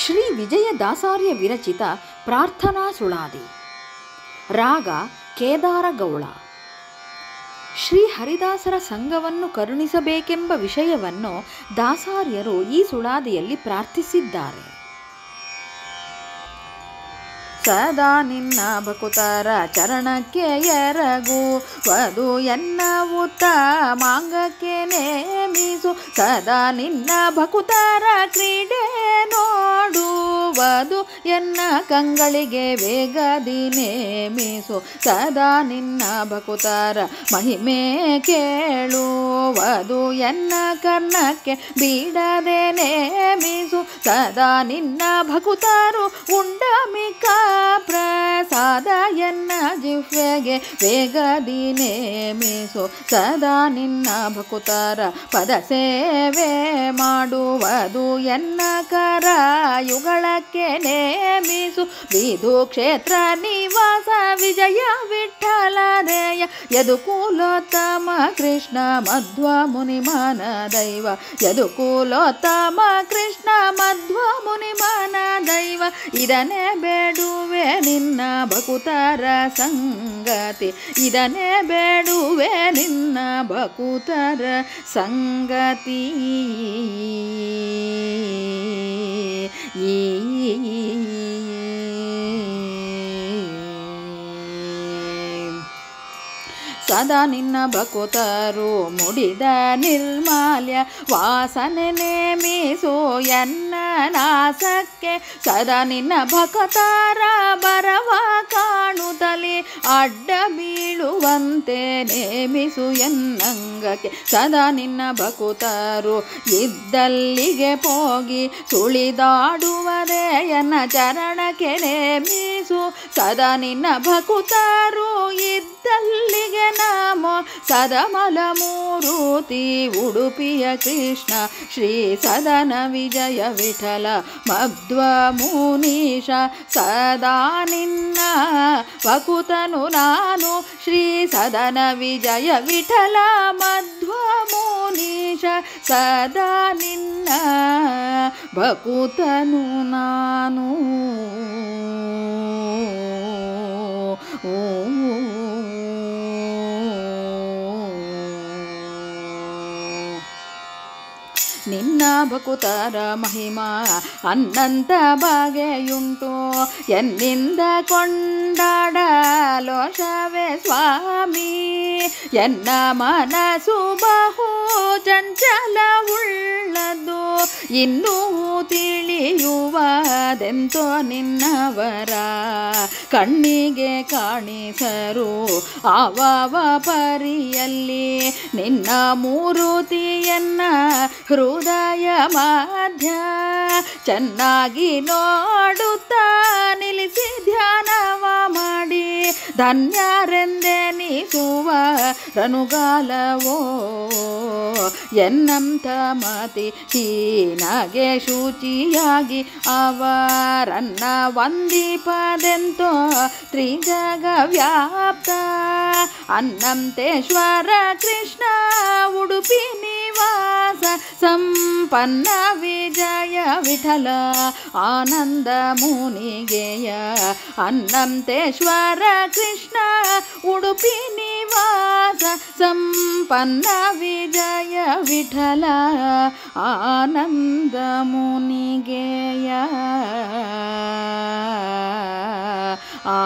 ಶ್ರೀ ವಿಜಯದಾಸಾರ್ಯ ವಿರಚಿತ ಪ್ರಾರ್ಥನಾ ಸುಳಾದಿ ರಾಗ ಕೇದಾರಗೌಳ ಶ್ರೀ ಹರಿದಾಸರ ಸಂಘವನ್ನು ಕರುಣಿಸಬೇಕೆಂಬ ವಿಷಯವನ್ನು ದಾಸಾರ್ಯರು ಈ ಸುಳಾದಿಯಲ್ಲಿ ಪ್ರಾರ್ಥಿಸಿದ್ದಾರೆ ಸದಾ ನಿನ್ನ ಭಕುತರ ಚರಣಕ್ಕೆ ಎರಗು ವಧು ಎನ್ನ ಉತ್ತಮಾಂಗಕ್ಕೆ ನೇಮಿಸು ಸದಾ ನಿನ್ನ ಭಕುತರ ಕ್ರೀಡೆ ನೋಡುವುದು ಎನ್ನ ಕಂಗಳಿಗೆ ವೇಗದಿ ನೇಮಿಸು ಸದಾ ನಿನ್ನ ಭಕುತರ ಮಹಿಮೆ ಕೇಳುವುದು ಎನ್ನ ಕರ್ಣಕ್ಕೆ ಬೀಡದೆ ನೇಮಿಸು ಸದಾ ನಿನ್ನ ಭಕುತರು ಉಂಡ ಮಿಕ್ಕ ಪ್ರಸಾದ ಎನ್ನ ಜಿಹ್ವೆಗೆ ವೇಗದಿ ನೇಮಿಸು ಸದಾ ನಿನ್ನ ಭಕುತರ ಪದ ಸೇವೆ ಮಾಡುವುದು ಎನ್ನ ಕರ ಯುಗಳಕ್ಕೆ ನೇಮಿಸು ವಿಧು ಕ್ಷೇತ್ರ ನಿವಾಸ ವಿಜಯ ವಿಠಲರೇಯ ಯದುಕುಲೋತ್ತಮ ಕೃಷ್ಣ ಮಧ್ವ ಮುನಿಮಾನ ದೈವ ಯದುಕುಲೋತ್ತಮ ಕೃಷ್ಣ ಮಧ್ವ ಮುನಿಮಾನ ದೈವ ಇದನ್ನೇ ಬೇಡುವೆ ನಿನ್ನ ಭಕುತರ ಸಂಗತಿ ಇದನ್ನೇ ಬೇಡುವೆ ನಿನ್ನ ಭಕುತರ ಸಂಗತಿ ಸದಾ ನಿನ್ನ ಭಕುತರು ಮುಡಿದ ನಿರ್ಮಾಲ್ಯ ವಾಸನೆ ನೇಮಿಸು ಎನ್ನ ನಾಸಕ್ಕೆ ಸದಾ ನಿನ್ನ ಭಕತರ ಬರವ ಕಾಣುತ್ತಲೇ ಅಡ್ಡ ಬೀಳುವಂತೆ ನೇಮಿಸು ಎನ್ನಂಗಕ್ಕೆ ಸದಾ ನಿನ್ನ ಭಕುತರು ಇದ್ದಲ್ಲಿಗೆ ಹೋಗಿ ಸುಳಿದಾಡುವದೇ ಎನ್ನ ಚರಣಕ್ಕೆ ನೇಮಿಸು ಸದಾ ನಿನ್ನ ಭಕುತರು ಇದ್ದಲ್ಲಿಗೆ ನಾಮೋ ಸದಮಲ ಮೂರುತಿ ಉಡುಪಿಯ ಕೃಷ್ಣ ಶ್ರೀ ಸದನ ವಿಜಯ ವಿಠಲ ಮಧ್ವ ಮುನೀಶ ಸದಾ ನಿನ್ನ ವಕುತನು ನಾನು ಶ್ರೀ ಸದನ ವಿಜಯ ವಿಠಲ ಮಧ್ವ ಮುನೀಶ ಸದಾ ನಿನ್ನ ಭಕುತನು ನಾನು ನಿನ್ನ ಭಕುತರ ಮಹಿಮಾ ಅನ್ನಂತ ಬಗೆಯುಂಟು ಎನ್ನಿಂದ ಕೊಂಡಾಡಲೋಷವೇ ಸ್ವಾಮಿ ಎನ್ನ ಮನಸ್ಸು ಬಹು ಚಂಚಲವುಳ್ಳದು ಇನ್ನೂ ತಿಳಿಯುವದೆಂತೋ ನಿನ್ನವರ ಕಣ್ಣಿಗೆ ಕಾಣಿಸರು ಆವವ ಪರಿಯಲ್ಲಿ ನಿನ್ನ ಮೂರುತಿಯನ್ನ ಹೃದಯ ಮಧ್ಯ ಚೆನ್ನಾಗಿ ನೋಡುತ್ತಾ ನಿಲ್ಲಿಸಿ ಧ್ಯಾನವ ಮಾಡಿ ಧನ್ಯರೆಂದೆನಿಸುವ ರನುಗಾಲವೋ ಎನ್ನಂತ ಮತಿ ಹೀನಗೆ ಶುಚಿಯಾಗಿ ಅವರನ್ನ ವಂದಿಪದೆಂತೋ ತ್ರಿಜಗ ವ್ಯಾಪ್ತ ಅನ್ನಂತೇಶ್ವರ ಕೃಷ್ಣ ಉಡುಪಿ ನಿವಾಸ ಸಂಪನ್ನ ವಿಜಯ ವಿಠಲ ಆನಂದ ಮುನಿಗೆಯ ಅನ್ನಂತೇಶ್ವರ ಕೃಷ್ಣ ಉಡುಪಿ ನಿವಾಸ ಸಂಪನ್ನ ವಿಜಯ ವಿಠಲ ಆನಂದ ಮುನಿಗೆಯ ಆ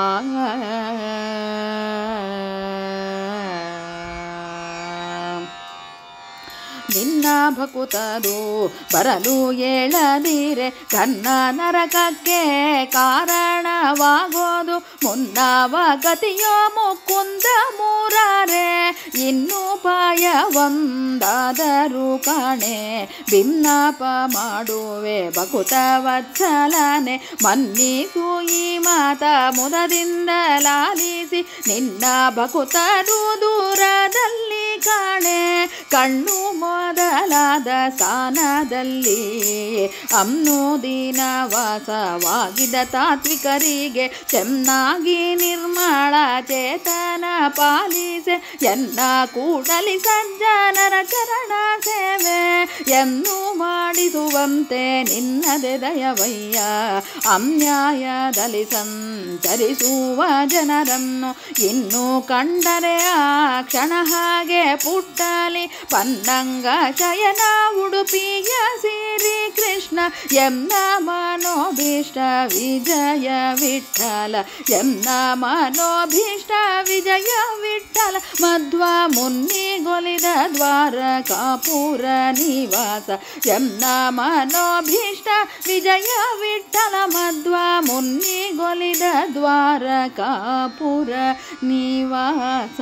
ನಿನ್ನ ಭಕುತರು ಬರಲು ಏಳದಿರೆ ಕನ್ನ ನರಕಕ್ಕೆ ಕಾರಣವಾಗೋದು ಮುನ್ನವ ಗತಿಯೋ ಮುಕುಂದ ಮೂರಾರೆ ಇನ್ನೂ ಪಾಯ ಒಂದಾದರೂ ಕಾಣೆ ಭಿನ್ನಾಪ ಮಾಡುವೆ ಭಕುತ ವತ್ಸಲನೆ ಮನ್ನಿಸು ಈ ಮಾತ ಮುದದಿಂದ ಲಾಲಿಸಿ ನಿನ್ನ ಭಕುತರು ದೂರದಲ್ಲಿ ಕಾಣೆ ಕಣ್ಣು ಮೊದಲ ಮೊದಲಾದ ಸ್ಥಾನದಲ್ಲಿ ಅಮ್ನೋದಿನ ವಾಸವಾಗಿದ್ದ ತಾತ್ವಿಕರಿಗೆ ಚೆನ್ನಾಗಿ ನಿರ್ಮಳ ಚೇತನ ಪಾಲಿಸೆ ಎನ್ನ ಕೂಡಲಿ ಸಜ್ಜನರ ಚರಣ ಸೇವೆ ಎನ್ನು ಮಾಡಿಸುವಂತೆ ನಿನ್ನದೆ ದಯವಯ್ಯ ಅನ್ಯಾಯದಲ್ಲಿ ಸಂಚರಿಸುವ ಜನರನ್ನು ಇನ್ನು ಕಂಡರೆ ಆ ಕ್ಷಣ ಹಾಗೆ ಪುಟ್ಟಲಿ ಪನ್ನಂಗ ಶಯನ ಉಡುಪಿಯ ಸಿರಿ ಕೃಷ್ಣ ಎನ್ನ ಮನೋಭೀಷ್ಟ ವಿಜಯ ವಿಠಲ ಎನ್ನ ಮನೋಭೀಷ್ಟ ವಿಜಯ ವಿಠಲ ಮಧ್ವ ಮುನ್ನಿಗೊಲಿದ ದ್ವಾರಕಾಪುರ ನಿವಾಸ ಎನ್ನ ಮನೋಭೀಷ್ಟ ವಿಜಯ ವಿಠಲ ಮಧ್ವ ಮುನ್ನಿಗೊಲಿದ ದ್ವಾರಕಾಪುರ ನಿವಾಸ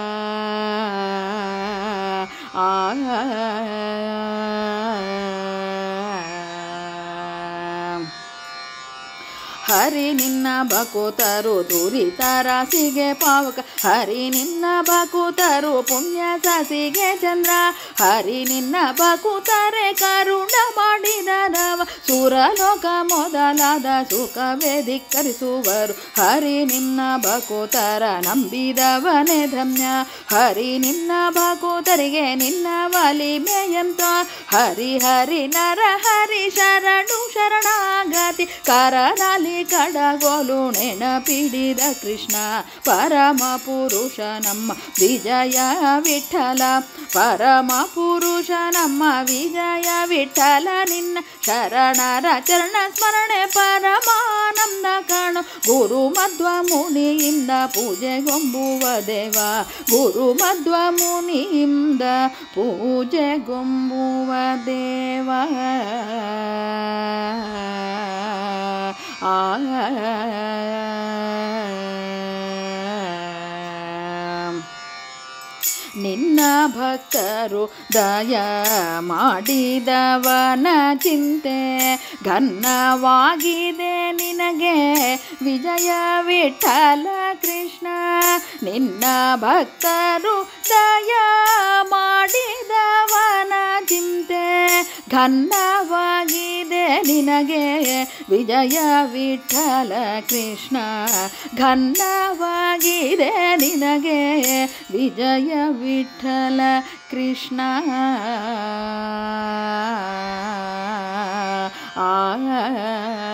ಆ ಹರಿ ನಿನ್ನ ಬಕುತರು ದುರಿತ ರಾಸಿಗೆ ಪಾವಕ ಹರಿ ನಿನ್ನ ಬಕುತರು ಪುಣ್ಯ ಸಸಿಗೆ ಚಂದ್ರ ಹರಿ ನಿನ್ನ ಬಕುತರೆ ಕರುಣ ಮಾಡಿದ ರವ ಸುರಲೋಕ ಮೊದಲಾದ ಸುಖವೇ ಧಿಕ್ಕರಿಸುವರು ಹರಿ ನಿನ್ನ ಬಕುತರ ನಂಬಿದವನೇ ಧನ್ಯ ಹರಿ ನಿನ್ನ ಬಕುತರಿಗೆ ನಿನ್ನ ಒಲಿಮೆಯಂತ ಹರಿ ಹರಿ ನರ ಹರಿ ಶರಣು ಶರಣಾಗತಿ ಕರನಲ್ಲಿ ಕಡಗೋಲು ನೆನಪಿಡಿದ ಕೃಷ್ಣ ಪರಮ ಪುರುಷ ನಮ್ಮ ವಿಜಯ ವಿಠಲ ಪರಮ ಪುರುಷ ನಮ್ಮ ವಿಜಯ ವಿಠಲ ನಿನ್ನ ಶರಣರ ಚರಣ ಸ್ಮರಣೆ ಪರಮಾನಂದ ಕಾಣು ಗುರು ಮಧ್ವ ಮುನಿಯಿಂದ ಪೂಜೆಗೊಂಬುವ ದೇವ ಗುರು ಮಧ್ವ ಮುನಿಯಿಂದ ಪೂಜೆಗೊಂಬುವ ದೇವ ಆ ನಿನ್ನ ಭಕ್ತರು ದಯ ಮಾಡಿದವನ ಚಿಂತೆ ಘನ್ನವಾಗಿದೆ ನಿನಗೆ ವಿಜಯ ವಿಠಲ ಕೃಷ್ಣ ನಿನ್ನ ಭಕ್ತರು ದಯ ಮಾಡಿದವನ ಚಿಂತೆ ಘನ್ನವಾಗಿದೆ ನಿನಗೆ ವಿಜಯ ವಿಠಲ ಕೃಷ್ಣ ಘನ್ನವಾಗಿದೆ ನಿನಗೆ ವಿಜಯ ವಿಠಲ ಕೃಷ್ಣ ಆ